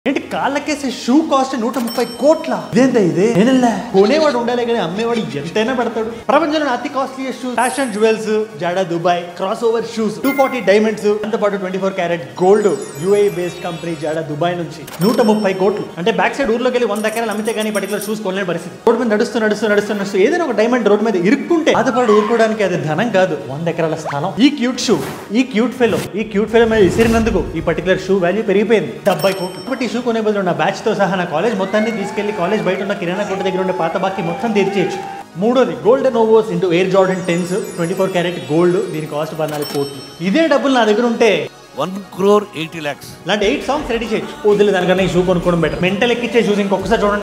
ఏంటి కాళ్ళకేసే shoe cost నూట ముప్పై కోట్ల ఇదేందా ఇది నేనెల్లా కొనేవాడు ఉండాలి కానీ అమ్మేవాడు ఎంతైనా పెడతాడు ప్రపంచంలో అతి costly shoes fashion jewels Jada Dubai cross over shoes two forty diamonds అంత పాటు twenty four carat gold UAE based company Jada Dubai నుంచి నూట ముప్పై కోట్లు అంటే బ్యాక్ సైడ్ ఊర్లోకి వెళ్ళి వంద ఎకరాలు అమ్మితే కానీ పర్టికులర్ షూస్ కొనలేని పరిస్థితి రోడ్డు మీద నడుస్తూ నడుస్తూ నడుస్తూ నడుస్తూ ఏదైనా ఒక డైమండ్ రోడ్ మీద ఇరుక్కుంటే బాధపడి ఊరుకోవడానికి అది ధనం కాదు వంద ఎకరాల స్థలం ఈ క్యూట్ షూ ఈ క్యూట్ ఫెలో ఈ క్యూట్ ఫెలో మీద విసిరినందుకు ఈ పర్టికులర్ షూ వాల్యూ పెరిగిపోయింది డెబ్బై కోట్లు కాబట్టి ఈ షూ కొనే బదులు నా బ్యాచ్ తో సహా నా కాలేజ్ మొత్తాన్ని తీసుకెళ్లి కాలేజ్ బయట ఉన్న కిరాణా కొట్టు దగ్గర ఉండే పాత బాకి మొత్తం తీర్చేయచ్చు మూడోది golden OVOs into air Jordan tens twenty four carat gold దీని కాస్ట్ పద్నాలుగు కోట్లు ఇదే డబ్బులు నా దగ్గర ఉంటే వన్ క్రోర్ ఎయిటీ ల్యాక్స్ ఇలాంటి ఎయిట్ సాంగ్స్ రెడీ చేయొచ్చు వదిలే దానికన్నా ఈ షూ కొనుక్కోవడం బెటర్ మెంటల్ ఎక్కిచ్చే షూస్ ఇంకొకసారి చూడండి